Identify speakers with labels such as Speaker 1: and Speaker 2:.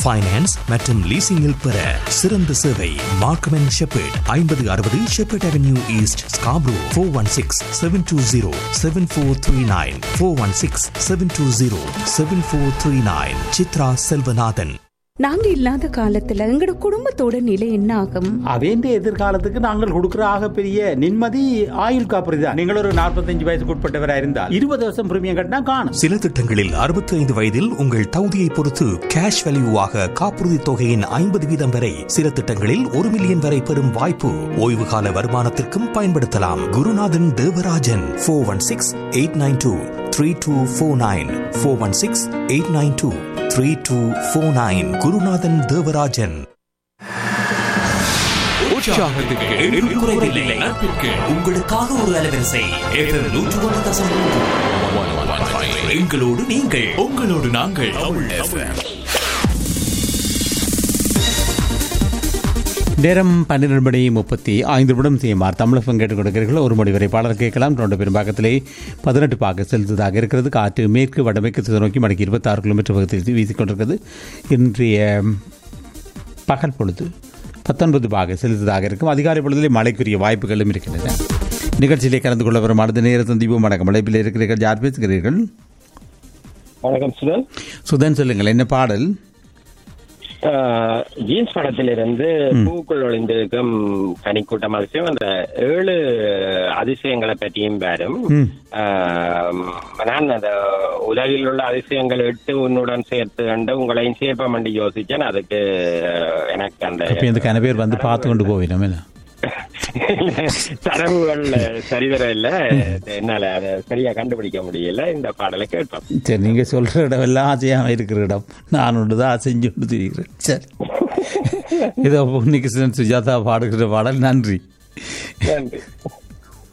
Speaker 1: finance மற்றும் லீசிங்கில் பெற சிறந்த சேவை மார்க்கம் அண்ட் ஷெப்பர்ட் ஐம்பது அறுபது Sheppard Avenue East Scarborough four one six seven two zero seven four three nine four one six seven two zero seven four three nine Chitra Selvanathan
Speaker 2: நாங்க இல்லாத காலத்துல எங்கட குடும்பத்தோட நிலை என்ன ஆகும்
Speaker 3: அவேண்ட எதிர்காலத்துக்கு நாங்கள் கொடுக்கிற ஆகப்பெரிய நிம்மதி ஆயுள் காப்பீடு தான் நீங்கள் ஒரு நாற்பத்தஞ்சு வயசுக்கு உட்பட்டவராக இருந்தால் இருபது வருஷம் பிரீமியம் கட்டினா காணும்
Speaker 1: சில திட்டங்களில் அறுபத்தி ஐந்து வயதில் உங்கள் தகுதியை பொறுத்து கேஷ் வேல்யூவாக காப்புறுதி தொகையின் ஐம்பது வீதம் வரை சில திட்டங்களில் ஒரு மில்லியன் வரை பெறும் வாய்ப்பு ஓய்வு கால வருமானத்திற்கும் பயன்படுத்தலாம் Gurunathan Devarajan four one six eight nine two three two four nine four one six eight nine two three two four nine Gurunathan Devarajan உங்களுக்காக ஒரு அலைவரிசை நூற்று ஒன்று தசம் எங்களோடு நீங்கள்
Speaker 4: உங்களோடு நாங்கள்
Speaker 3: நேரம் பன்னிரண்டு மணி முப்பத்தி ஐந்து நிமிடம் செய்யுமாறு தமிழகம் கேட்டுக் கொடுக்கிறீர்கள் ஒரு மணி வரை பாடல் கேட்கலாம் தொண்டு பெரும்பாக்கத்திலே பதினெட்டு பாக செலுத்ததாக இருக்கிறது காற்று மேற்கு வடமேற்கு திசை நோக்கி மணிக்கு இருபத்தாறு கிலோமீட்டர் பகுதியில் வீசிக்கொண்டிருக்கிறது இன்றைய பகல் பொழுது பத்தொன்பது பாக செலுத்ததாக இருக்கும் அதிகாலை பொழுதிலே மழைக்குரிய வாய்ப்புகளும் இருக்கின்றன நிகழ்ச்சியிலே கலந்து கொள்ள வரும் அடுத்த நேர சந்திப்போம் வணக்கம் அழைப்பில் இருக்கிறீர்கள் யார் பேசுகிறீர்கள்
Speaker 5: வணக்கம் சுதன்
Speaker 3: சுதன் சொல்லுங்கள் என்ன பாடல்
Speaker 5: ஆஹ், ஜீன்ஸ் படத்திலிருந்து பூக்குள் ஒளிந்திருக்கும் கனிக்கூட்டம் அதிசயம் அந்த ஏழு அதிசயங்களை பற்றியும் வரும் ஆஹ், நான் அந்த உலகில் உள்ள அதிசயங்கள் எட்டு உன்னுடன் சேர்த்து கண்டு உங்களையும் சேர்ப்பம் என்று யோசிச்சேன் அதுக்கு ஆஹ், எனக்கு அந்த
Speaker 3: அப்போ இந்த கன பேர் வந்து பார்த்து கொண்டு போவினோம் என்ன
Speaker 5: தரவுகள் சரிவர இல்ல என்னால அதை சரியா கண்டுபிடிக்க முடியல இந்த பாடலை கேட்போம்
Speaker 3: சரி நீங்கள் சொல்கிற இடமெல்லாம் ஆசையாக இருக்கிற இடம் நான் ஒன்று தான் செஞ்சு கொண்டு திரிகிறேன் சரி இதோ இன்னைக்கு சுஜாதா பாடுகிற பாடல் நன்றி
Speaker 5: நன்றி